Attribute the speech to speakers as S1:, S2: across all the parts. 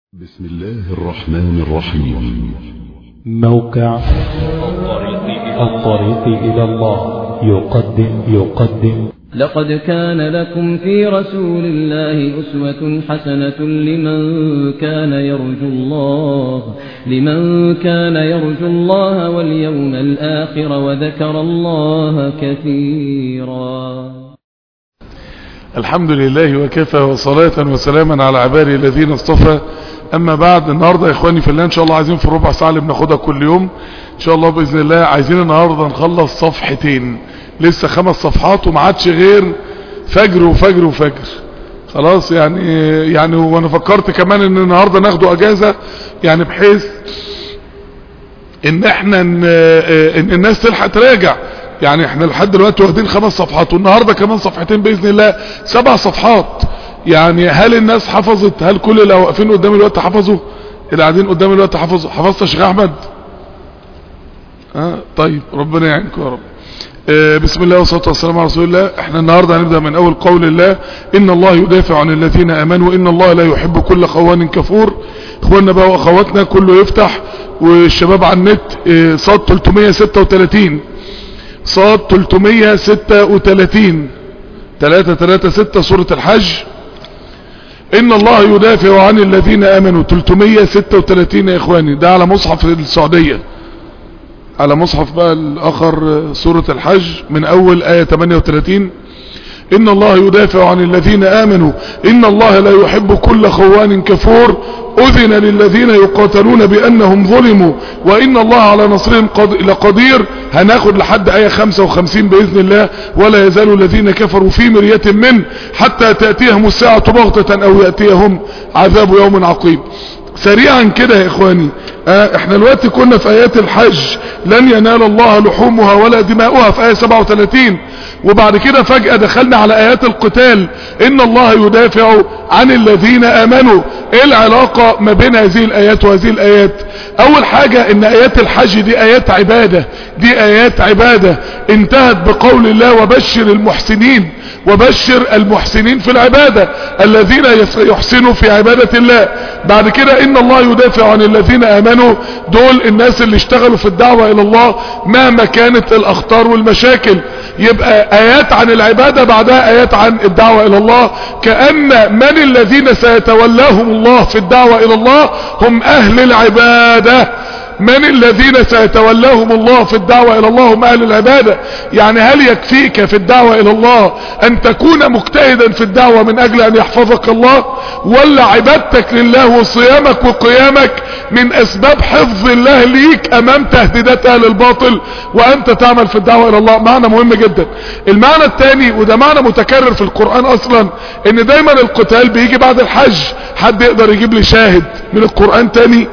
S1: بسم الله الرحمن الرحيم
S2: موقع الطريق إلى الله يقدم يقدم
S3: لقد كان لكم في رسول الله أسوة حسنة لمن كان يرجو الله لمن كان يرجو الله واليوم الآخر وذكر الله كثيرا
S4: الحمد لله وكفى وصلاة وسلاما على عباده الذين اصطفى اما بعد النهاردة يا اخواني في الله ان شاء الله عايزين في الربع ساعة اللي بناخدها كل يوم ان شاء الله باذن الله عايزين النهاردة نخلص صفحتين لسه خمس صفحات وما عادش غير فجر وفجر وفجر خلاص يعني يعني وانا فكرت كمان ان النهاردة ناخده اجازة يعني بحيث ان احنا ان, ان الناس تلحق تراجع يعني احنا لحد دلوقتي واخدين خمس صفحات والنهاردة كمان صفحتين باذن الله سبع صفحات يعني هل الناس حفظت هل كل اللي واقفين قدام الوقت حفظوا اللي قاعدين قدام الوقت حفظوا حفظت يا شيخ احمد اه طيب ربنا يعينكم يا رب آه بسم الله والصلاه والسلام على رسول الله احنا النهارده هنبدا من اول قول الله ان الله يدافع عن الذين امنوا وان الله لا يحب كل خوان كفور اخواننا بقى واخواتنا كله يفتح والشباب على النت آه صاد 336 صاد 336 336 سورة الحج ان الله يدافع عن الذين امنوا 336 يا اخواني ده على مصحف السعودية على مصحف بقى الاخر سورة الحج من اول اية 38 ان الله يدافع عن الذين امنوا ان الله لا يحب كل خوان كفور اذن للذين يقاتلون بانهم ظلموا وان الله على نصرهم لقدير هناخد لحد ايه 55 باذن الله ولا يزال الذين كفروا في مرية من حتى تأتيهم الساعة بغتة او يأتيهم عذاب يوم عقيم سريعا كده يا اخواني اه احنا الوقت كنا في ايات الحج لن ينال الله لحومها ولا دماؤها في ايه 37 وبعد كده فجأة دخلنا على ايات القتال ان الله يدافع عن الذين امنوا ايه العلاقة ما بين هذه الايات وهذه الايات اول حاجة ان ايات الحج دي ايات عبادة دي ايات عبادة انتهت بقول الله وبشر المحسنين وبشر المحسنين في العبادة الذين يحسنوا في عبادة الله بعد كده ان الله يدافع عن الذين امنوا دول الناس اللي اشتغلوا في الدعوة الى الله مهما كانت الاخطار والمشاكل يبقى ايات عن العبادة بعدها ايات عن الدعوة الى الله كأن من الذين سيتولاهم الله في الدعوة الى الله هم اهل العبادة من الذين سيتولاهم الله في الدعوة الى الله هم اهل العبادة يعني هل يكفيك في الدعوة الى الله ان تكون مجتهدا في الدعوة من اجل ان يحفظك الله ولا عبادتك لله وصيامك وقيامك من اسباب حفظ الله ليك امام تهديدات اهل الباطل وانت تعمل في الدعوة الى الله معنى مهم جدا المعنى الثاني وده معنى متكرر في القرآن اصلا ان دايما القتال بيجي بعد الحج حد يقدر يجيب لي شاهد من القرآن تاني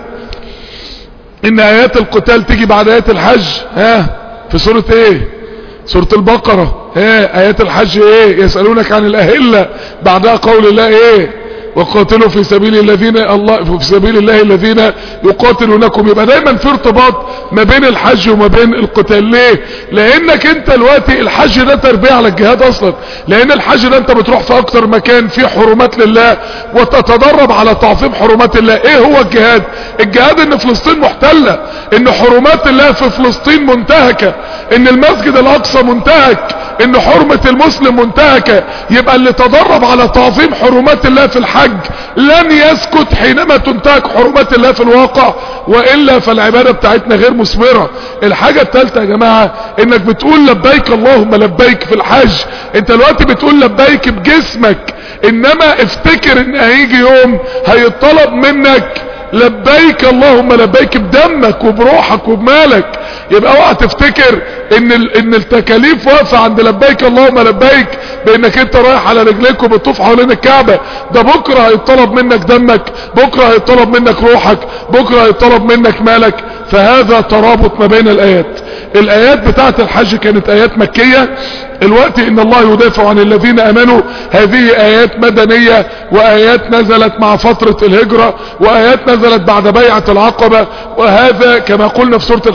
S4: ان ايات القتال تيجي بعد ايات الحج ها في سورة ايه سورة البقرة ها ايات الحج ايه يسألونك عن الاهلة بعدها قول الله ايه وقاتلوا في سبيل الذين الله في سبيل الله الذين يقاتلونكم يبقى دايما في ارتباط ما بين الحج وما بين القتال ليه لانك انت دلوقتي الحج ده تربية على الجهاد اصلا لان الحج ده انت بتروح في اكتر مكان فيه حرمات لله وتتدرب على تعظيم حرمات الله ايه هو الجهاد الجهاد ان فلسطين محتلة ان حرمات الله في فلسطين منتهكة ان المسجد الاقصى منتهك ان حرمة المسلم منتهكة يبقى اللي تدرب على تعظيم حرمات الله في الحج لن يسكت حينما تنتهك حرمات الله في الواقع وإلا فالعبادة بتاعتنا غير مثمرة الحاجة الثالثة يا جماعة انك بتقول لبيك اللهم لبيك في الحج انت دلوقتي بتقول لبيك بجسمك انما افتكر ان هيجي يوم هيطلب منك لبيك اللهم لبيك بدمك وبروحك وبمالك يبقى اوعى تفتكر ان ان التكاليف واقفه عند لبيك اللهم لبيك بانك انت رايح على رجليك وبتطوف حوالين الكعبه ده بكره هيطلب منك دمك بكره هيطلب منك روحك بكره هيطلب منك مالك فهذا ترابط ما بين الايات الايات بتاعت الحج كانت ايات مكيه الوقت ان الله يدافع عن الذين امنوا هذه ايات مدنية وايات نزلت مع فترة الهجرة وايات نزلت بعد بيعة العقبة وهذا كما قلنا في سورة الحج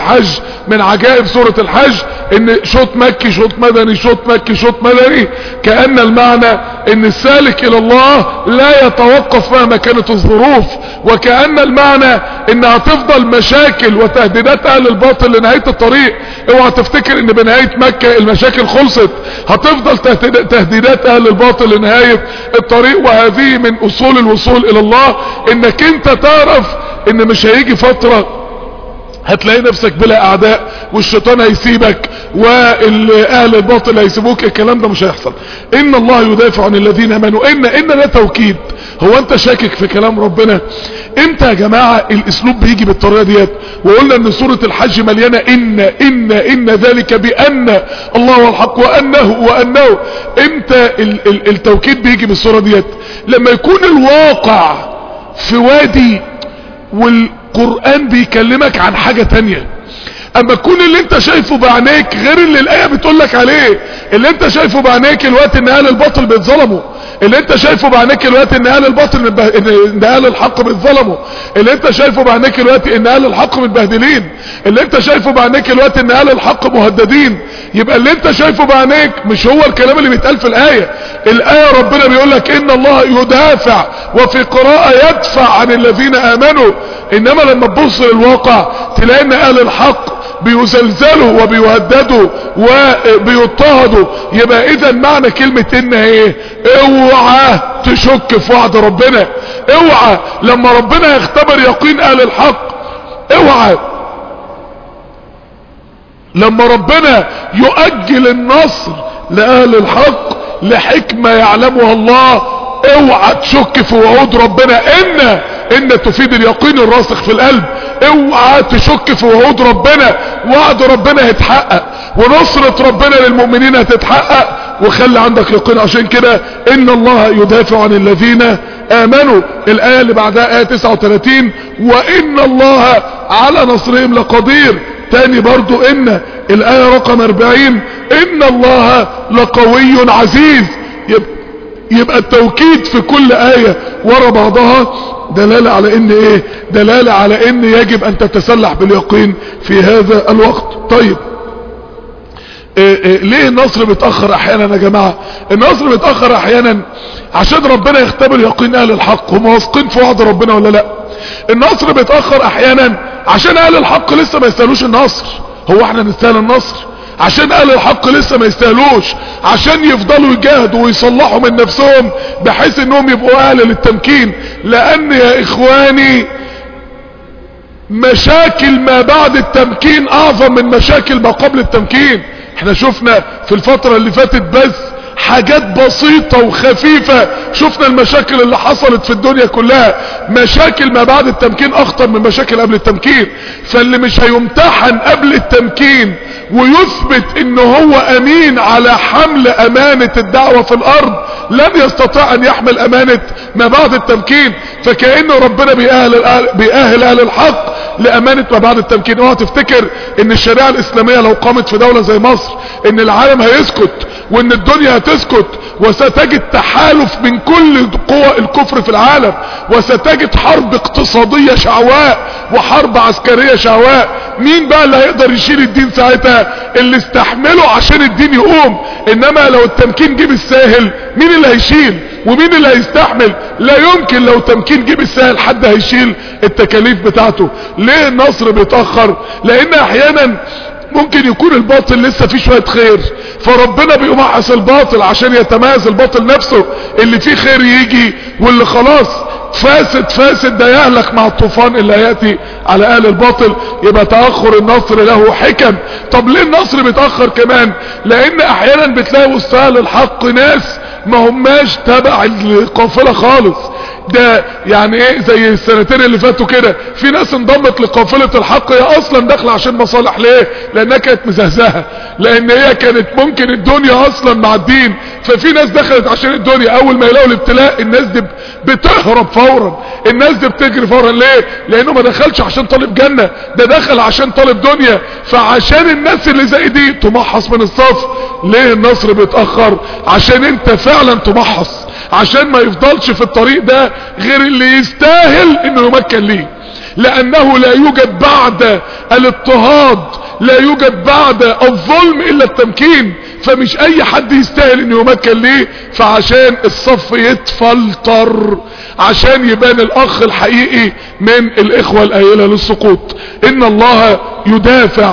S4: من عجائب سورة الحج ان شوط مكي شوط مدني شوط مكي شوط مدني كأن المعنى ان السالك الى الله لا يتوقف مهما كانت الظروف وكأن المعنى ان هتفضل مشاكل وتهديدات اهل الباطل لنهاية الطريق اوعى تفتكر ان بنهاية مكة المشاكل خلصت هتفضل تهديدات اهل الباطل لنهاية الطريق وهذه من اصول الوصول الى الله انك انت تعرف ان مش هيجي فترة هتلاقي نفسك بلا اعداء والشيطان هيسيبك واهل الباطل هيسيبوك الكلام ده مش هيحصل ان الله يدافع عن الذين امنوا ان ان ده توكيد هو انت شاكك في كلام ربنا امتى يا جماعة الاسلوب بيجي بالطريقة ديت وقلنا ان سورة الحج مليانة ان ان ان ذلك بان الله هو الحق وانه وانه امتى ال ال التوكيد بيجي بالصورة ديت لما يكون الواقع في وادي والقرآن بيكلمك عن حاجة تانية اما تكون اللي انت شايفه بعينيك غير اللي الايه بتقولك عليه اللي انت شايفه بعينيك الوقت ان اهل الباطل بيتظلموا اللي انت شايفه بعينيك الوقت ان اهل الباطل ان اهل الحق بيتظلموا اللي انت شايفه بعينيك الوقت ان اهل الحق متبهدلين اللي انت شايفه بعينيك الوقت ان اهل الحق مهددين يبقى اللي انت شايفه بعينيك مش هو الكلام اللي بيتقال في الايه الايه ربنا بيقول لك ان الله يدافع وفي قراءه يدفع عن الذين امنوا انما لما تبص للواقع تلاقي ان اهل الحق بيزلزلوا وبيهددوا وبيضطهدوا يبقى اذا معنى كلمة ان ايه اوعى تشك في وعد ربنا اوعى لما ربنا يختبر يقين اهل الحق اوعى لما ربنا يؤجل النصر لاهل الحق لحكمة يعلمها الله اوعى تشك في وعود ربنا ان ان تفيد اليقين الراسخ في القلب اوعى تشك في وعود ربنا وعد ربنا هيتحقق ونصرة ربنا للمؤمنين هتتحقق وخلي عندك يقين عشان كده ان الله يدافع عن الذين امنوا الايه اللي بعدها ايه 39 وان الله على نصرهم لقدير تاني برضو ان الايه رقم 40 ان الله لقوي عزيز يبقى, يبقى التوكيد في كل ايه ورا بعضها دلالة على ان ايه دلالة على ان يجب ان تتسلح باليقين في هذا الوقت طيب إيه إيه ليه النصر بيتأخر احيانا يا جماعة النصر بيتأخر احيانا عشان ربنا يختبر يقين اهل الحق هم واثقين في وعد ربنا ولا لا النصر بيتأخر احيانا عشان اهل الحق لسه ما يستاهلوش النصر هو احنا نستاهل النصر عشان اهل الحق لسه ما يستاهلوش عشان يفضلوا يجاهدوا ويصلحوا من نفسهم بحيث انهم يبقوا اهل للتمكين لان يا اخواني مشاكل ما بعد التمكين اعظم من مشاكل ما قبل التمكين احنا شفنا في الفترة اللي فاتت بس حاجات بسيطة وخفيفة شفنا المشاكل اللي حصلت في الدنيا كلها مشاكل ما بعد التمكين اخطر من مشاكل قبل التمكين فاللي مش هيمتحن قبل التمكين ويثبت ان هو امين على حمل امانة الدعوة في الارض لن يستطيع ان يحمل امانة ما بعد التمكين فكأنه ربنا بيأهل, بيأهل اهل الحق لامانة ما بعد التمكين اوعى تفتكر ان الشريعة الاسلامية لو قامت في دولة زي مصر ان العالم هيسكت وان الدنيا هتسكت وستجد تحالف من كل قوى الكفر في العالم وستجد حرب اقتصادية شعواء وحرب عسكرية شعواء مين بقى اللي هيقدر يشيل الدين ساعتها اللي استحمله عشان الدين يقوم انما لو التمكين جه بالساهل مين اللي هيشيل ومين اللي هيستحمل لا يمكن لو تمكين جه بالساهل حد هيشيل التكاليف بتاعته ليه النصر بيتأخر لان احيانا ممكن يكون الباطل لسه فيه شوية خير فربنا بيمحص الباطل عشان يتميز الباطل نفسه اللي فيه خير يجي واللي خلاص فاسد فاسد ده يهلك مع الطوفان اللي هياتي على اهل الباطل يبقى تأخر النصر له حكم طب ليه النصر بيتأخر كمان لان احيانا بتلاقي وسط اهل الحق ناس ما هماش تبع القافلة خالص ده يعني ايه زي السنتين اللي فاتوا كده في ناس انضمت لقافلة الحق هي اصلا داخله عشان مصالح ليه لانها كانت مزهزهة لان هي كانت ممكن الدنيا اصلا مع الدين ففي ناس دخلت عشان الدنيا اول ما يلاقوا الابتلاء الناس دي بتهرب فورا الناس دي بتجري فورا ليه لانه ما دخلش عشان طالب جنة ده دخل عشان طالب دنيا فعشان الناس اللي زي دي تمحص من الصف ليه النصر بيتأخر عشان انت فعلا تمحص عشان ما يفضلش في الطريق ده غير اللي يستاهل انه يمكن ليه لانه لا يوجد بعد الاضطهاد لا يوجد بعد الظلم الا التمكين فمش اي حد يستاهل انه يمكن ليه فعشان الصف يتفلتر عشان يبان الاخ الحقيقي من الاخوة الايلة للسقوط ان الله يدافع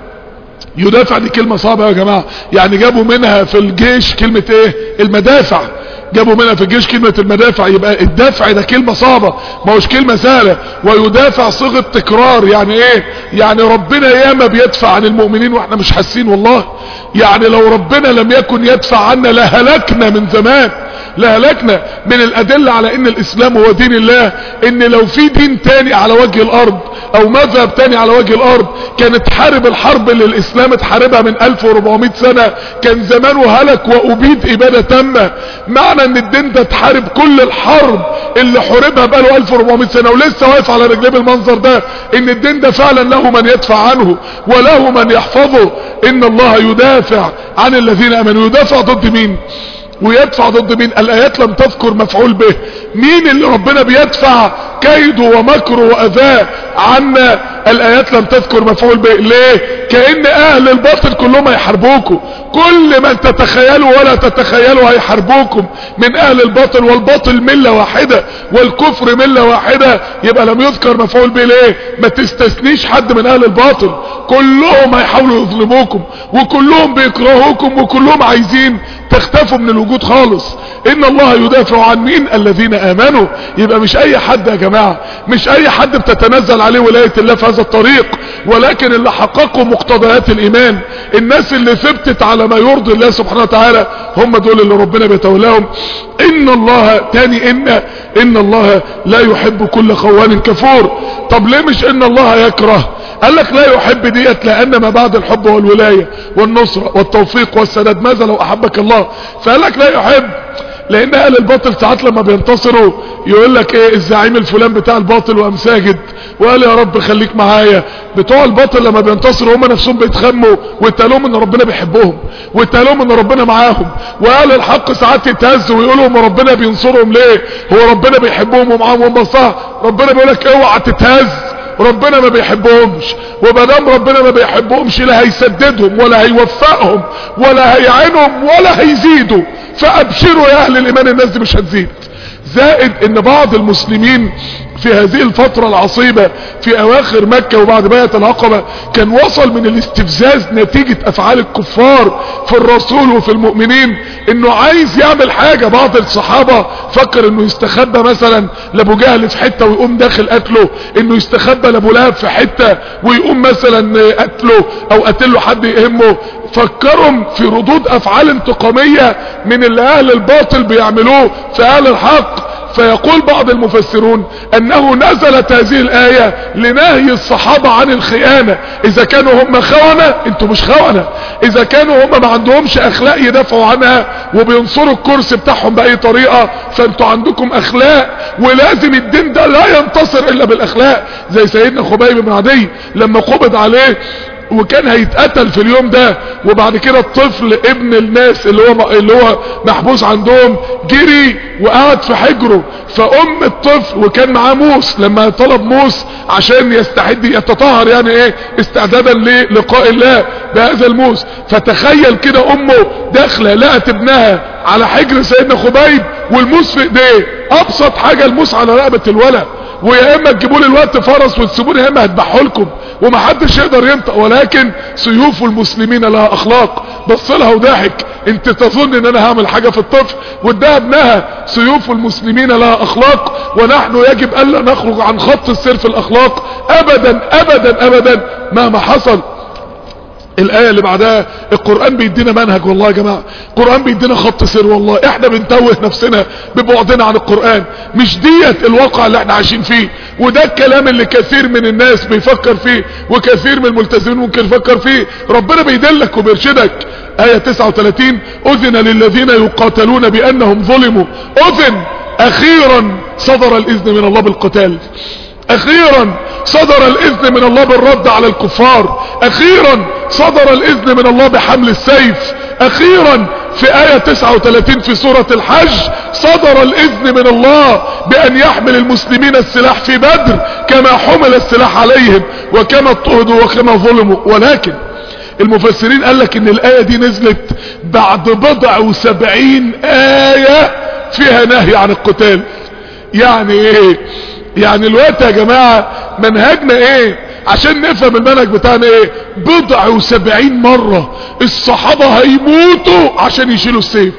S4: يدافع دي كلمة صعبة يا جماعة يعني جابوا منها في الجيش كلمة ايه المدافع جابوا منها في الجيش كلمة المدافع يبقى الدفع ده كلمة صعبة ما هوش كلمة سهلة ويدافع صيغة تكرار يعني ايه يعني ربنا ياما بيدفع عن المؤمنين واحنا مش حاسين والله يعني لو ربنا لم يكن يدفع عنا لهلكنا من زمان لهلكنا من الادلة على ان الاسلام هو دين الله ان لو في دين تاني على وجه الارض او مذهب تاني على وجه الارض كانت حارب الحرب اللي الاسلام اتحاربها من 1400 سنة كان زمانه هلك وابيد ابادة تامة معنى ان الدين ده اتحارب كل الحرب اللي حاربها بقاله 1400 سنة ولسه واقف على رجليه بالمنظر ده ان الدين ده فعلا له من يدفع عنه وله من يحفظه ان الله يدافع عن الذين امنوا يدافع ضد مين ويدفع ضد مين الايات لم تذكر مفعول به مين اللي ربنا بيدفع كيده ومكره واذاه عنا الايات لم تذكر مفعول به ليه كأن اهل الباطل كلهم هيحاربوكم كل من تتخيلوا ولا تتخيلوا هيحاربوكم من اهل الباطل والباطل ملة واحدة والكفر ملة واحدة يبقى لم يذكر مفعول به ليه ما تستثنيش حد من اهل الباطل كلهم هيحاولوا يظلموكم وكلهم بيكرهوكم وكلهم عايزين تختفوا من الوجود خالص ان الله يدافع عن مين الذين امنوا يبقى مش اي حد يا جماعة مش اي حد بتتنزل عليه ولاية الله في هذا الطريق ولكن اللي حققوا مقتضيات الايمان الناس اللي ثبتت على ما يرضي الله سبحانه وتعالى هم دول اللي ربنا بيتولاهم ان الله تاني ان ان الله لا يحب كل خوان كفور طب ليه مش ان الله يكره قال لك لا يحب ديت لان ما بعد الحب والولاية والنصرة والتوفيق والسداد ماذا لو احبك الله فقال لك لا يحب لان اهل الباطل ساعات لما بينتصروا يقول لك ايه الزعيم الفلان بتاع الباطل وقام ساجد وقال يا رب خليك معايا بتوع الباطل لما بينتصروا هم نفسهم بيتخموا ويتقالهم ان ربنا بيحبهم ويتقالهم ان ربنا معاهم واهل الحق ساعات يتهزوا ويقولوا ان ربنا بينصرهم ليه هو ربنا بيحبهم ومعاهم هم صح ربنا بيقول لك اوعى تتهز ربنا ما بيحبهمش ومادام ربنا ما بيحبهمش لا هيسددهم ولا هيوفقهم ولا هيعينهم ولا هيزيدوا فابشروا يا اهل الايمان الناس دي مش هتزيد زائد ان بعض المسلمين في هذه الفترة العصيبة في اواخر مكة وبعد بيعة العقبة كان وصل من الاستفزاز نتيجة افعال الكفار في الرسول وفي المؤمنين انه عايز يعمل حاجة بعض الصحابة فكر انه يستخبى مثلا لابو جهل في حتة ويقوم داخل قتله انه يستخبى لابو لهب في حتة ويقوم مثلا قتله او قتله حد يهمه فكرهم في ردود افعال انتقامية من اللي اهل الباطل بيعملوه في اهل الحق فيقول بعض المفسرون انه نزلت هذه الاية لنهي الصحابة عن الخيانة اذا كانوا هم خونة انتوا مش خونة اذا كانوا هم ما عندهمش اخلاق يدافعوا عنها وبينصروا الكرسي بتاعهم باي طريقة فانتوا عندكم اخلاق ولازم الدين ده لا ينتصر الا بالاخلاق زي سيدنا خبيب بن عدي لما قبض عليه وكان هيتقتل في اليوم ده وبعد كده الطفل ابن الناس اللي هو اللي هو محبوس عندهم جري وقعد في حجره فام الطفل وكان معاه موس لما طلب موس عشان يستعد يتطهر يعني ايه استعدادا للقاء الله بهذا الموس فتخيل كده امه داخله لقت ابنها على حجر سيدنا خبيب والموس في ايديه ابسط حاجه الموس على رقبه الولد ويا اما تجيبوا لي الوقت فرس وتسيبوني يا اما هذبحه لكم ومحدش يقدر ينطق ولكن سيوف المسلمين لها اخلاق بص لها وضحك انت تظن ان انا هعمل حاجة في الطفل وادها ابنها سيوف المسلمين لها اخلاق ونحن يجب الا نخرج عن خط السير في الاخلاق ابدا ابدا ابدا مهما حصل الآية اللي بعدها القرآن بيدينا منهج والله يا جماعة القرآن بيدينا خط سير والله احنا بنتوه نفسنا ببعدنا عن القرآن مش ديت الواقع اللي احنا عايشين فيه وده الكلام اللي كثير من الناس بيفكر فيه وكثير من الملتزمين ممكن يفكر فيه ربنا بيدلك وبيرشدك آية 39 أذن للذين يقاتلون بأنهم ظلموا أذن أخيرا صدر الإذن من الله بالقتال اخيرا صدر الاذن من الله بالرد على الكفار اخيرا صدر الاذن من الله بحمل السيف اخيرا في آية 39 في سورة الحج صدر الاذن من الله بان يحمل المسلمين السلاح في بدر كما حمل السلاح عليهم وكما اضطهدوا وكما ظلموا ولكن المفسرين قال لك ان الاية دي نزلت بعد بضع وسبعين اية فيها نهي عن القتال يعني ايه يعني الوقت يا جماعة منهجنا ايه عشان نفهم المنهج بتاعنا ايه بضع وسبعين مرة الصحابة هيموتوا عشان يشيلوا السيف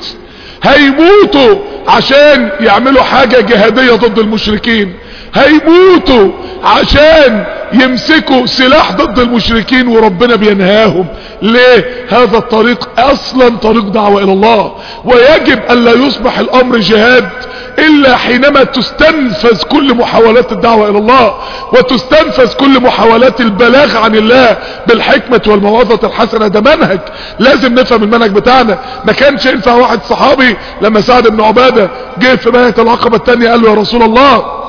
S4: هيموتوا عشان يعملوا حاجة جهادية ضد المشركين هيموتوا عشان يمسكوا سلاح ضد المشركين وربنا بينهاهم ليه هذا الطريق اصلا طريق دعوة الى الله ويجب الا يصبح الامر جهاد الا حينما تستنفذ كل محاولات الدعوة الى الله وتستنفذ كل محاولات البلاغ عن الله بالحكمة والمواظة الحسنة ده منهج لازم نفهم المنهج بتاعنا ما كانش ينفع واحد صحابي لما سعد بن عبادة جه في بيت العقبة التانية قال له يا رسول الله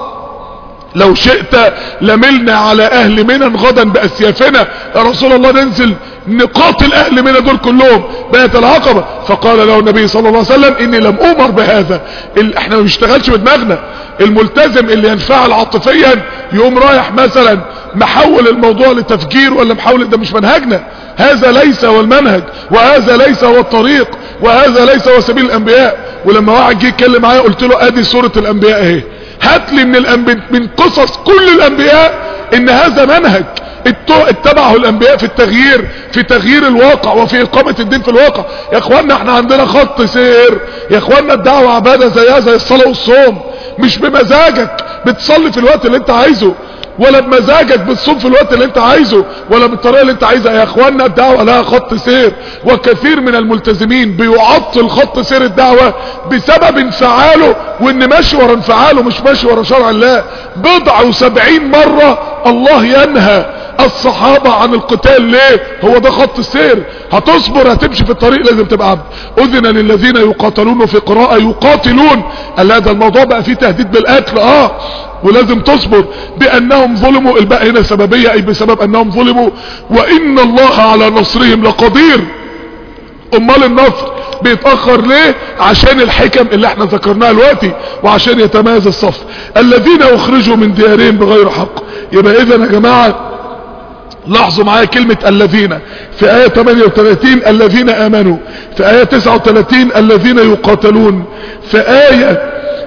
S4: لو شئت لملنا على اهل منى غدا باسيافنا يا رسول الله ننزل نقاتل اهل منى دول كلهم بيت العقبة فقال له النبي صلى الله عليه وسلم اني لم امر بهذا ال... احنا ما بنشتغلش بدماغنا الملتزم اللي ينفعل عاطفيا يقوم رايح مثلا محول الموضوع لتفجير ولا محول ده مش منهجنا هذا ليس هو المنهج وهذا ليس هو الطريق وهذا ليس هو سبيل الانبياء ولما واحد جه يتكلم معايا قلت له ادي سورة الانبياء اهي هات لي من الأنبياء من قصص كل الانبياء ان هذا منهج اتبعه الانبياء في التغيير في تغيير الواقع وفي اقامة الدين في الواقع يا اخوانا احنا عندنا خط سير يا اخوانا الدعوة عبادة زيها زي الصلاة والصوم مش بمزاجك بتصلي في الوقت اللي انت عايزه ولا بمزاجك بتصوم في الوقت اللي انت عايزه ولا بالطريقة اللي انت عايزها يا اخوانا الدعوة لها خط سير وكثير من الملتزمين بيعطل خط سير الدعوة بسبب انفعاله وان ماشي ورا انفعاله مش ماشي ورا شرع الله بضع وسبعين مرة الله ينهى الصحابة عن القتال ليه هو ده خط السير هتصبر هتمشي في الطريق لازم تبقى عبد اذن للذين يقاتلون في قراءة يقاتلون قال هذا الموضوع بقى فيه تهديد بالقتل اه ولازم تصبر بانهم ظلموا الباء هنا سببية اي بسبب انهم ظلموا وان الله على نصرهم لقدير امال النصر بيتأخر ليه عشان الحكم اللي احنا ذكرناها دلوقتي وعشان يتميز الصف الذين اخرجوا من ديارهم بغير حق يبقى اذا يا جماعة لاحظوا معايا كلمة الذين في آية 38 الذين آمنوا في آية 39 الذين يقاتلون في آية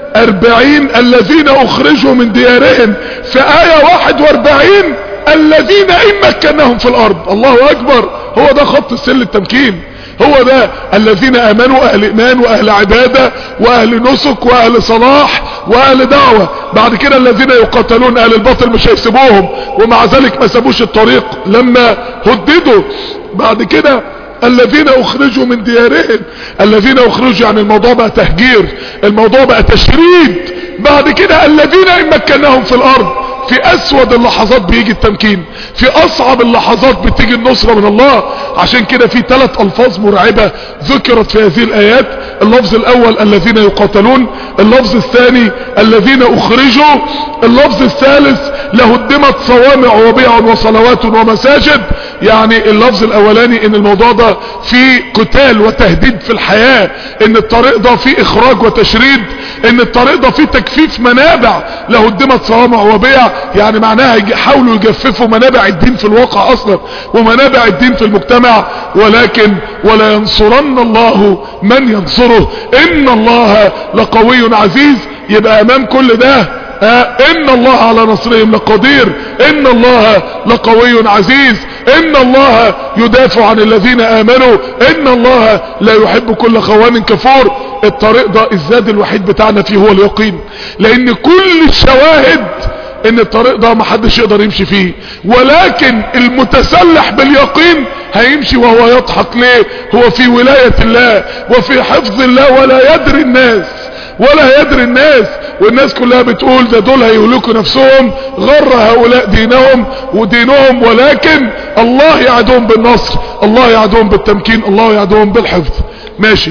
S4: 40 الذين أخرجوا من ديارهم في آية 41 الذين إن مكناهم في الأرض الله أكبر هو ده خط السل التمكين هو ده الذين امنوا اهل ايمان واهل عبادة واهل نسك واهل صلاح واهل دعوة بعد كده الذين يقاتلون اهل الباطل مش هيسيبوهم ومع ذلك ما سابوش الطريق لما هددوا بعد كده الذين اخرجوا من ديارهم الذين اخرجوا يعني الموضوع بقى تهجير الموضوع بقى تشريد بعد كده الذين ان مكناهم في الارض في اسود اللحظات بيجي التمكين في اصعب اللحظات بتيجي النصرة من الله عشان كده في ثلاث الفاظ مرعبة ذكرت في هذه الايات اللفظ الاول الذين يقاتلون اللفظ الثاني الذين اخرجوا اللفظ الثالث لهدمت صوامع وبيع وصلوات ومساجد يعني اللفظ الاولاني ان الموضوع ده فيه قتال وتهديد في الحياة ان الطريق ده فيه اخراج وتشريد ان الطريق ده فيه تجفيف منابع لهدمت صوامع وبيع يعني معناها يحاولوا يجففوا منابع الدين في الواقع اصلا ومنابع الدين في المجتمع ولكن ولا ينصرن الله من ينصره ان الله لقوي عزيز يبقى امام كل ده آه ان الله على نصرهم لقدير ان الله لقوي عزيز ان الله يدافع عن الذين امنوا ان الله لا يحب كل خوان كفور الطريق ده الزاد الوحيد بتاعنا فيه هو اليقين لان كل الشواهد ان الطريق ده محدش يقدر يمشي فيه ولكن المتسلح باليقين هيمشي وهو يضحك ليه هو في ولاية الله وفي حفظ الله ولا يدري الناس ولا يدري الناس والناس كلها بتقول ده دول هيهلكوا نفسهم غر هؤلاء دينهم ودينهم ولكن الله يعدهم بالنصر الله يعدهم بالتمكين الله يعدهم بالحفظ ماشي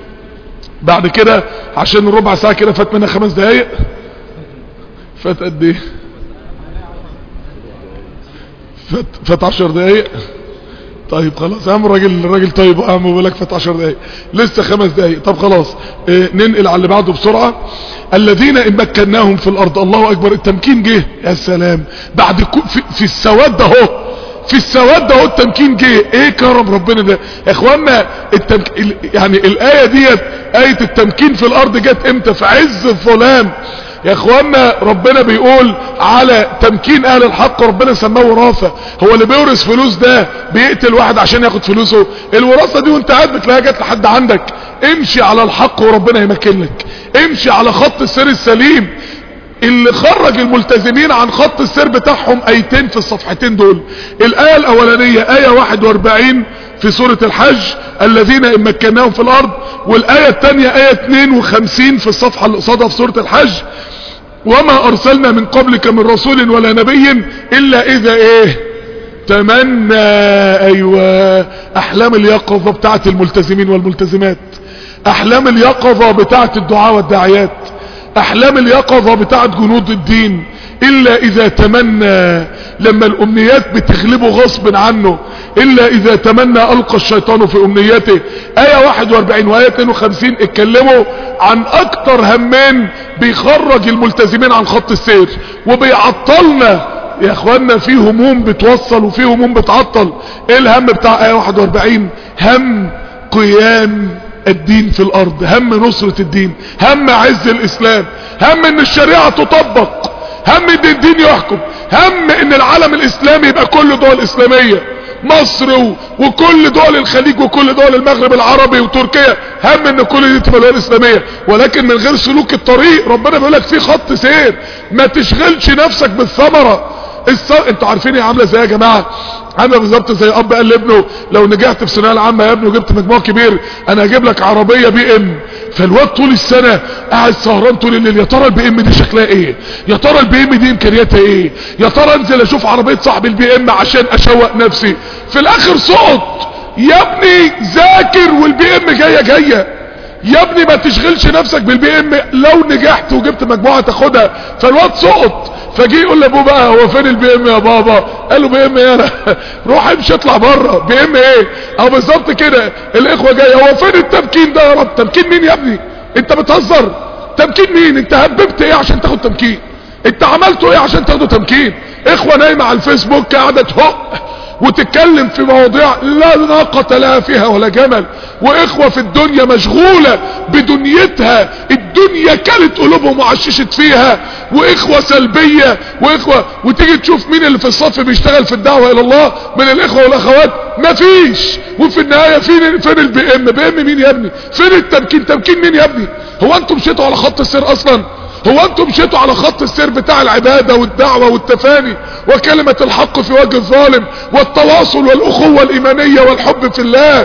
S4: بعد كده عشان الربع ساعة كده فات منها خمس دقايق فات قد ايه فات, فات عشر دقايق طيب خلاص يا عم الراجل الراجل طيب يا عم بقول لك فات 10 دقايق لسه خمس دقايق طب خلاص اه ننقل على اللي بعده بسرعه الذين ان مكناهم في الارض الله اكبر التمكين جه يا سلام بعد كو في, في السواد ده اهو في السواد ده اهو التمكين جه ايه كرم ربنا ده يا اخوانا التمك... يعني الايه ديت ايه التمكين في الارض جت امتى في عز الظلام يا اخوانا ربنا بيقول على تمكين اهل الحق ربنا سماه وراثه هو اللي بيورث فلوس ده بيقتل واحد عشان ياخد فلوسه الوراثه دي وانت قاعد بتلاقيها جت لحد عندك امشي على الحق وربنا يمكن لك امشي على خط السير السليم اللي خرج الملتزمين عن خط السير بتاعهم ايتين في الصفحتين دول الايه الاولانيه ايه 41 في سورة الحج الذين ان مكناهم في الارض والايه الثانيه ايه 52 في الصفحه اللي قصادها في سوره الحج وما ارسلنا من قبلك من رسول ولا نبي الا اذا ايه تمنى ايوه احلام اليقظه بتاعت الملتزمين والملتزمات احلام اليقظه بتاعت الدعاء والداعيات احلام اليقظه بتاعت جنود الدين الا اذا تمنى لما الامنيات بتغلبه غصب عنه الا اذا تمنى القى الشيطان في امنيته ايه 41 وايه 52 اتكلموا عن اكتر همين بيخرج الملتزمين عن خط السير وبيعطلنا يا اخوانا في هموم بتوصل وفي هموم بتعطل ايه الهم بتاع ايه 41 هم قيام الدين في الارض هم نصرة الدين هم عز الاسلام هم ان الشريعة تطبق هم ان الدين يحكم هم ان العالم الاسلامي يبقى كل دول اسلامية مصر و... وكل دول الخليج وكل دول المغرب العربي وتركيا هم ان كل دي تبقى دول اسلامية ولكن من غير سلوك الطريق ربنا بيقول لك في خط سير ما تشغلش نفسك بالثمرة الص... انتوا عارفين هي عامله ازاي يا جماعه عامله بالظبط زي اب قال لابنه لو نجحت في الثانويه العامه يا ابني وجبت مجموع كبير انا هجيب لك عربيه بي ام فالواد طول السنه قاعد سهران طول الليل يا ترى البي ام دي شكلها ايه يا ترى البي ام دي امكانياتها ايه يا ترى انزل اشوف عربيه صاحب البي ام عشان اشوق نفسي في الاخر سقط يا ابني ذاكر والبي ام جايه جايه يا ابني ما تشغلش نفسك بالبي ام لو نجحت وجبت مجموعه تاخدها فالواد سقط فجي يقول لابوه بقى هو فين البي ام يا بابا قال له بي ام ايه انا روح امشي اطلع بره بي ام ايه او بالظبط كده الاخوه جايه هو فين التمكين ده يا رب تمكين مين يا ابني انت بتهزر تمكين مين انت هببت ايه عشان تاخد تمكين انت عملته ايه عشان تاخده تمكين اخوه نايمه على الفيسبوك قاعده تهق وتتكلم في مواضيع لا ناقة لها فيها ولا جمل واخوة في الدنيا مشغولة بدنيتها الدنيا كانت قلوبهم وعششت فيها واخوة سلبية واخوة وتيجي تشوف مين اللي في الصف بيشتغل في الدعوة الى الله من الاخوة والاخوات مفيش وفي النهاية فين فين البي ام بي ام مين يا ابني فين التمكين تمكين مين يا ابني هو انتم مشيتوا على خط السير اصلا هو انتم مشيتوا على خط السير بتاع العبادة والدعوة والتفاني وكلمة الحق في وجه الظالم والتواصل والاخوة الايمانية والحب في الله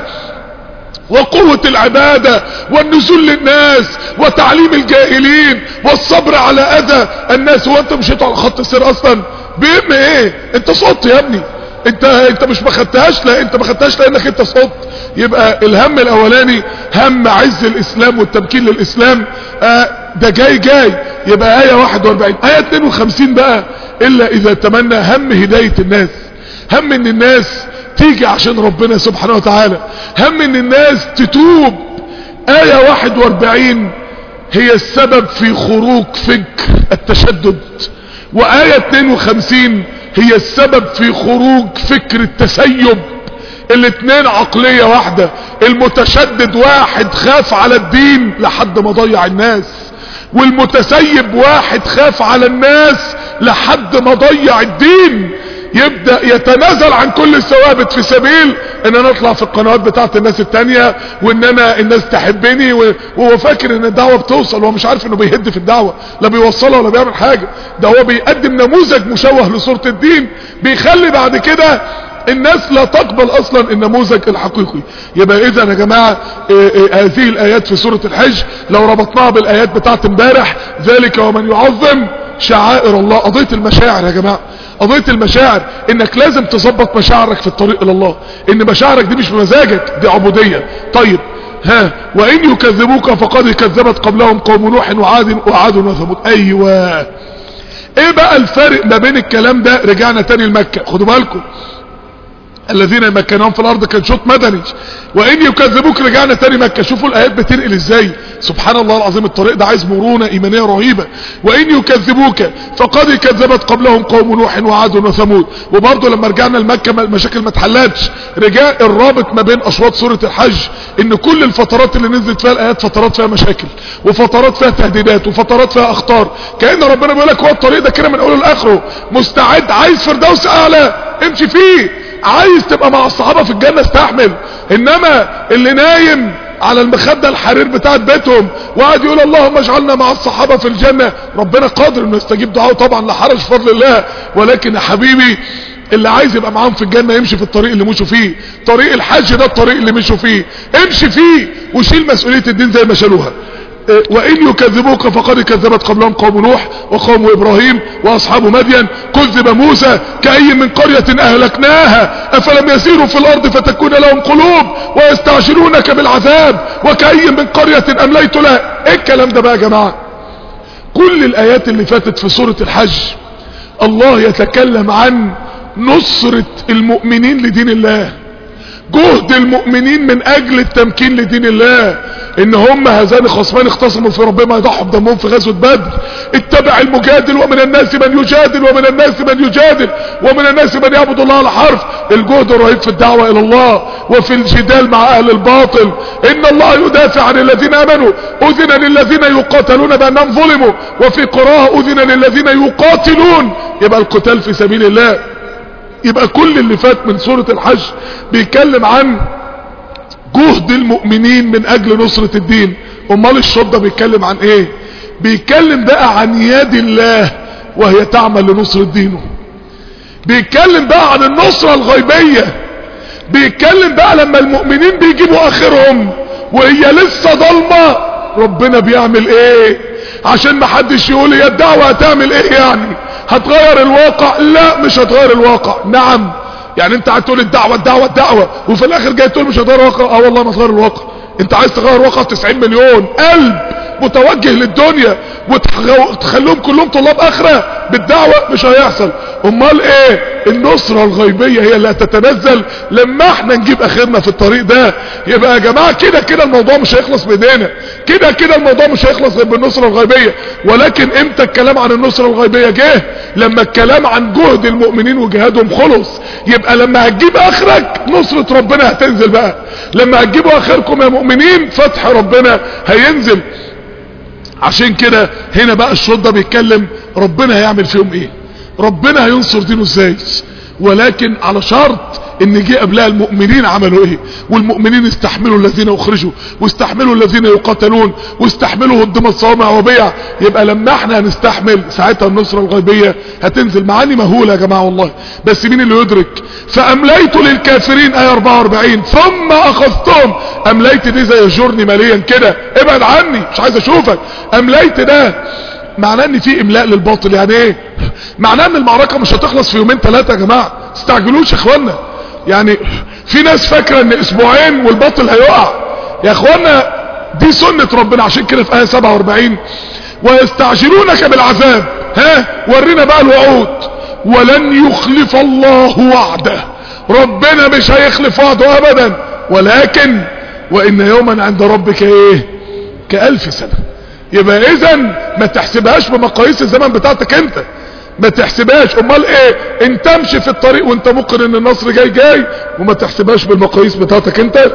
S4: وقوة العبادة والنزول للناس وتعليم الجاهلين والصبر على اذى الناس هو انتم مشيتوا على خط السير اصلا بيم ايه انت صوت يا ابني انت انت مش ما خدتهاش لا انت ما خدتهاش لانك انت صوت يبقى الهم الاولاني هم عز الاسلام والتمكين للاسلام آه ده جاي جاي يبقى آية 41 آية 52 بقى إلا إذا تمنى هم هداية الناس هم إن الناس تيجي عشان ربنا سبحانه وتعالى هم إن الناس تتوب آية 41 هي السبب في خروج فكر التشدد وآية 52 هي السبب في خروج فكر التسيب الاتنين عقلية واحدة المتشدد واحد خاف على الدين لحد ما ضيع الناس والمتسيب واحد خاف على الناس لحد ما ضيع الدين يبدأ يتنازل عن كل الثوابت في سبيل ان انا اطلع في القنوات بتاعت الناس التانية وان انا الناس تحبني وهو فاكر ان الدعوة بتوصل وهو مش عارف انه بيهد في الدعوة لا بيوصلها ولا بيعمل حاجة ده هو بيقدم نموذج مشوه لصورة الدين بيخلي بعد كده الناس لا تقبل اصلا النموذج الحقيقي يبقى اذا يا جماعة إيه إيه هذه الايات في سورة الحج لو ربطناها بالايات بتاعت امبارح ذلك ومن يعظم شعائر الله قضية المشاعر يا جماعة قضية المشاعر انك لازم تظبط مشاعرك في الطريق الى الله ان مشاعرك دي مش بمزاجك دي عبودية طيب ها وان يكذبوك فقد كذبت قبلهم قوم نوح وعاد وعاد وثمود ايوه ايه بقى الفرق ما بين الكلام ده رجعنا تاني لمكة خدوا بالكم الذين مكنهم في الارض كان شوط مدني وان يكذبوك رجعنا تاني مكة شوفوا الايات بتنقل ازاي سبحان الله العظيم الطريق ده عايز مرونة ايمانية رهيبة وان يكذبوك فقد كذبت قبلهم قوم نوح وعاد وثمود وبرضه لما رجعنا لمكة المشاكل ما اتحلتش رجاء الرابط ما بين اشواط سورة الحج ان كل الفترات اللي نزلت فيها الايات فترات فيها مشاكل وفترات فيها تهديدات وفترات فيها اخطار كأن ربنا بيقول لك هو الطريق ده كده من اوله لاخره مستعد عايز فردوس اعلى امشي فيه عايز تبقى مع الصحابة في الجنة استحمل انما اللي نايم على المخدة الحرير بتاعت بيتهم وقعد يقول اللهم اجعلنا مع الصحابة في الجنة ربنا قادر انه يستجيب دعاه طبعا لحرج فضل الله ولكن يا حبيبي اللي عايز يبقى معاهم في الجنة يمشي في الطريق اللي مشوا فيه طريق الحج ده الطريق اللي مشوا فيه امشي فيه وشيل مسؤولية الدين زي ما شالوها وإن يكذبوك فقد كذبت قبلهم قوم نوح وقوم إبراهيم وأصحاب مدين كذب موسى كأي من قرية أهلكناها أفلم يسيروا في الأرض فتكون لهم قلوب ويستعجلونك بالعذاب وكأي من قرية أمليت لها إيه الكلام ده بقى يا جماعة كل الآيات اللي فاتت في سورة الحج الله يتكلم عن نصرة المؤمنين لدين الله جهد المؤمنين من اجل التمكين لدين الله ان هم هذان خصمان اختصموا في ربما يضحوا بدمهم في غزوة بدر اتبع المجادل ومن الناس من يجادل ومن الناس من يجادل ومن الناس من يعبد الله على حرف الجهد الرهيب في الدعوة الى الله وفي الجدال مع اهل الباطل ان الله يدافع عن الذين امنوا اذن للذين يقاتلون بانهم ظلموا وفي قراءة اذن للذين يقاتلون يبقى القتال في سبيل الله يبقى كل اللي فات من سورة الحج بيتكلم عن جهد المؤمنين من اجل نصرة الدين امال الشوط ده بيتكلم عن ايه بيتكلم بقى عن يد الله وهي تعمل لنصرة دينه بيتكلم بقى عن النصرة الغيبية بيتكلم بقى لما المؤمنين بيجيبوا اخرهم وهي لسه ضلمة ربنا بيعمل ايه عشان محدش يقول هي الدعوة هتعمل ايه يعني هتغير الواقع لا مش هتغير الواقع نعم يعني انت قاعد تقول الدعوة الدعوة الدعوة وفي الاخر جاي تقول مش هتغير الواقع اه والله ما هتغير الواقع انت عايز تغير واقع 90 مليون قلب متوجه للدنيا وتخليهم كلهم طلاب اخرة بالدعوة مش هيحصل امال ايه النصرة الغيبية هي اللي هتتنزل لما احنا نجيب اخرنا في الطريق ده يبقى يا جماعة كده كده الموضوع مش هيخلص بايدينا كده كده الموضوع مش هيخلص غير بالنصرة الغيبية ولكن امتى الكلام عن النصرة الغيبية جه لما الكلام عن جهد المؤمنين وجهادهم خلص يبقى لما هتجيب اخرك نصرة ربنا هتنزل بقى لما هتجيبوا اخركم يا مؤمنين فتح ربنا هينزل عشان كده هنا بقى الشوط ده بيتكلم ربنا هيعمل فيهم ايه ربنا هينصر دينه ازاي ولكن على شرط ان جه قبلها المؤمنين عملوا ايه والمؤمنين استحملوا الذين اخرجوا واستحملوا الذين يقاتلون واستحملوا هدم الصوامع وبيع يبقى لما احنا هنستحمل ساعتها النصرة الغيبية هتنزل معاني مهولة يا جماعة والله بس مين اللي يدرك فامليت للكافرين ايه 44 ثم اخذتهم امليت دي زي جرني ماليا كده ابعد عني مش عايز اشوفك امليت ده معناه ان في املاء للباطل يعني ايه معناه ان المعركة مش هتخلص في يومين ثلاثة يا جماعة استعجلوش يا اخوانا يعني في ناس فاكرة ان اسبوعين والباطل هيقع يا اخوانا دي سنة ربنا عشان كده في ايه 47 ويستعجلونك بالعذاب ها ورينا بقى الوعود ولن يخلف الله وعده ربنا مش هيخلف وعده ابدا ولكن وان يوما عند ربك ايه كالف سنة يبقى اذا ما تحسبهاش بمقاييس الزمن بتاعتك انت ما تحسبهاش امال ايه انت امشي في الطريق وانت مقر ان النصر جاي جاي وما تحسبهاش بالمقاييس بتاعتك انت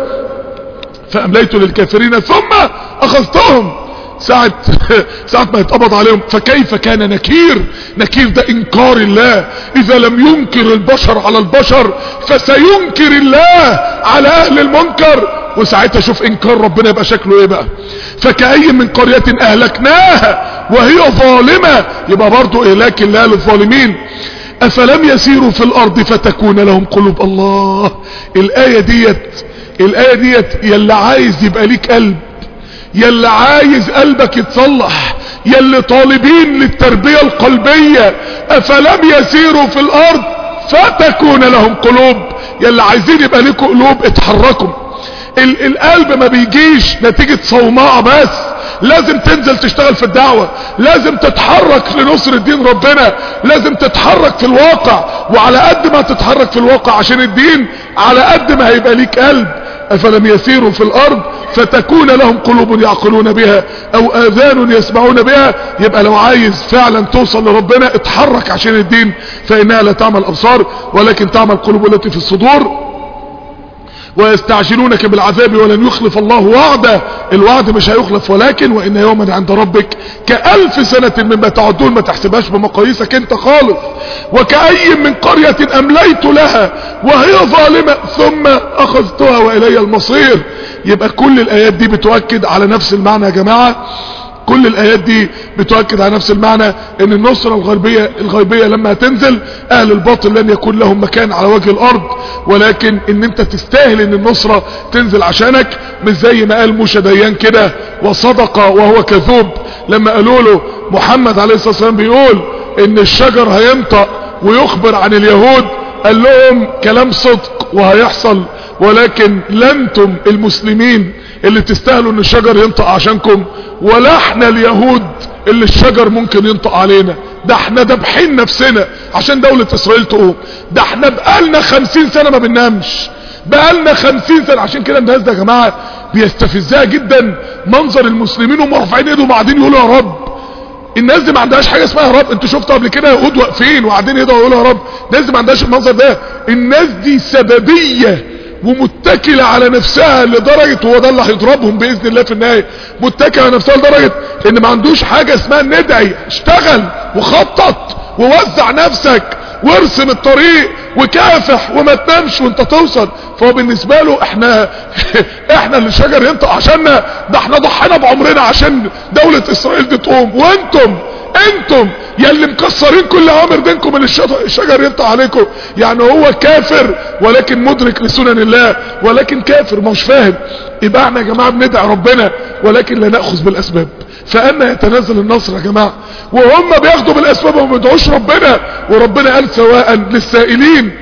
S4: فامليت للكافرين ثم اخذتهم ساعة ساعة ما يتقبض عليهم فكيف كان نكير نكير ده انكار الله اذا لم ينكر البشر على البشر فسينكر الله على اهل المنكر وساعتها شوف انكار ربنا يبقى شكله ايه بقى فكأي من قرية اهلكناها وهي ظالمة يبقى برضو اهلاك الله للظالمين افلم يسيروا في الارض فتكون لهم قلوب الله الاية ديت الاية ديت يلي عايز يبقى ليك قلب يلي عايز قلبك يتصلح يلي طالبين للتربية القلبية افلم يسيروا في الارض فتكون لهم قلوب يلي عايزين يبقى لكم قلوب اتحركوا ال القلب ما بيجيش نتيجة صومعة بس لازم تنزل تشتغل في الدعوة لازم تتحرك لنصر الدين ربنا لازم تتحرك في الواقع وعلى قد ما تتحرك في الواقع عشان الدين على قد ما هيبقى ليك قلب افلم يسيروا في الارض فتكون لهم قلوب يعقلون بها او اذان يسمعون بها يبقى لو عايز فعلا توصل لربنا اتحرك عشان الدين فانها لا تعمل ابصار ولكن تعمل قلوب التي في الصدور ويستعجلونك بالعذاب ولن يخلف الله وعده الوعد مش هيخلف ولكن وان يوما عند ربك كألف سنة مما تعدون ما تحسبهاش بمقاييسك انت خالص وكأي من قرية امليت لها وهي ظالمة ثم اخذتها والي المصير يبقى كل الايات دي بتؤكد على نفس المعنى يا جماعة كل الايات دي بتؤكد على نفس المعنى ان النصرة الغربية الغيبية لما هتنزل اهل الباطل لن يكون لهم مكان على وجه الارض ولكن ان انت تستاهل ان النصرة تنزل عشانك مش زي ما قال موسى ديان كده وصدق وهو كذوب لما قالوا له محمد عليه الصلاة والسلام بيقول ان الشجر هينطق ويخبر عن اليهود قال لهم كلام صدق وهيحصل ولكن لنتم المسلمين اللي تستاهلوا ان الشجر ينطق عشانكم ولا احنا اليهود اللي الشجر ممكن ينطق علينا ده احنا دبحين نفسنا عشان دولة اسرائيل تقوم ده احنا بقالنا خمسين سنة ما بننامش بقالنا خمسين سنة عشان كده الناس ده يا جماعة بيستفزها جدا منظر المسلمين وهم رافعين ايدهم وقاعدين يقولوا يا رب الناس دي ما عندهاش حاجه اسمها يا رب انتوا شفتوا قبل كده يهود واقفين وقاعدين يدعوا يقولوا يا رب الناس دي ما عندهاش المنظر ده الناس دي سببيه ومتكلة على نفسها لدرجة هو ده اللي هيضربهم بإذن الله في النهاية متكلة على نفسها لدرجة ان ما عندوش حاجة اسمها ندعي اشتغل وخطط ووزع نفسك وارسم الطريق وكافح وما تنامش وانت توصل فهو بالنسبة له احنا احنا اللي الشجر ينطق عشاننا ده احنا ضحينا بعمرنا عشان دولة اسرائيل دي تقوم وانتم انتم يا اللي مكسرين كل اوامر دينكم ان الشجر ينطق عليكم يعني هو كافر ولكن مدرك لسنن الله ولكن كافر مش فاهم يبقى احنا يا جماعه بندعي ربنا ولكن لا ناخذ بالاسباب فاما يتنزل النصر يا جماعه وهم بياخدوا بالاسباب وما بيدعوش ربنا وربنا قال سواء للسائلين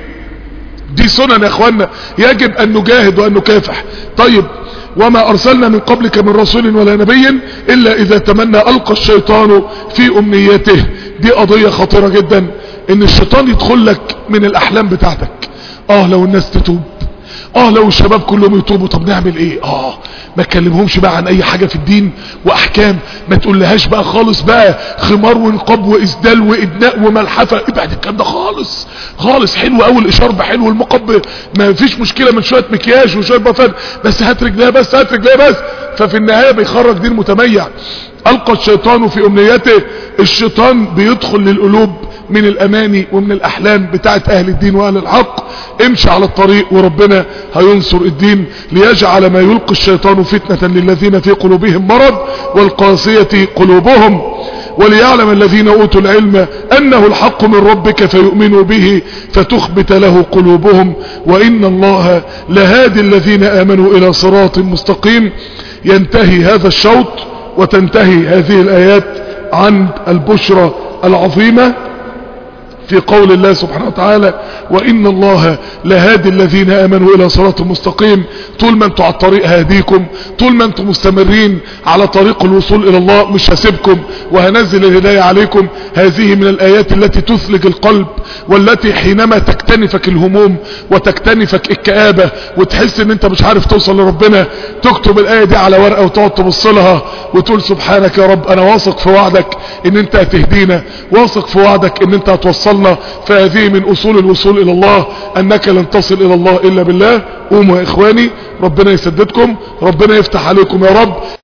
S4: دي سنن يا اخوانا يجب ان نجاهد وان نكافح طيب وما ارسلنا من قبلك من رسول ولا نبي الا اذا تمنى القى الشيطان في امنيته دي قضية خطيرة جدا ان الشيطان يدخل لك من الاحلام بتاعتك اه لو الناس تتوب اه لو الشباب كلهم يتوبوا طب نعمل ايه اه ما تكلمهمش بقى عن اي حاجة في الدين واحكام ما تقولهاش بقى خالص بقى خمار ونقاب واسدال وادناء وملحفة ابعد الكلام ده خالص خالص حلو قوي الاشارب حلو المقب ما فيش مشكلة من شوية مكياج وشوية بفن بس هات رجليها بس هات رجليها بس ففي النهاية بيخرج دين متميع القى الشيطان في امنيته الشيطان بيدخل للقلوب من الاماني ومن الاحلام بتاعت اهل الدين واهل الحق امشي على الطريق وربنا هينصر الدين ليجعل ما يلقي الشيطان فتنة للذين في قلوبهم مرض والقاسية قلوبهم وليعلم الذين اوتوا العلم انه الحق من ربك فيؤمنوا به فتخبت له قلوبهم وان الله لهادي الذين امنوا الى صراط مستقيم ينتهي هذا الشوط وتنتهي هذه الايات عن البشرى العظيمة في قول الله سبحانه وتعالى وإن الله لهادي الذين آمنوا إلى صراط مستقيم طول ما انتوا على الطريق هاديكم طول ما انتوا مستمرين على طريق الوصول إلى الله مش هسيبكم وهنزل الهداية عليكم هذه من الآيات التي تثلج القلب والتي حينما تكتنفك الهموم وتكتنفك الكآبة وتحس ان انت مش عارف توصل لربنا تكتب الآية دي على ورقة وتقعد تبص لها وتقول سبحانك يا رب انا واثق في وعدك ان انت هتهدينا واثق في وعدك ان انت هتوصلنا فهذه من اصول الوصول الى الله انك لن تصل الى الله الا بالله قوموا يا اخواني ربنا يسددكم ربنا يفتح عليكم يا رب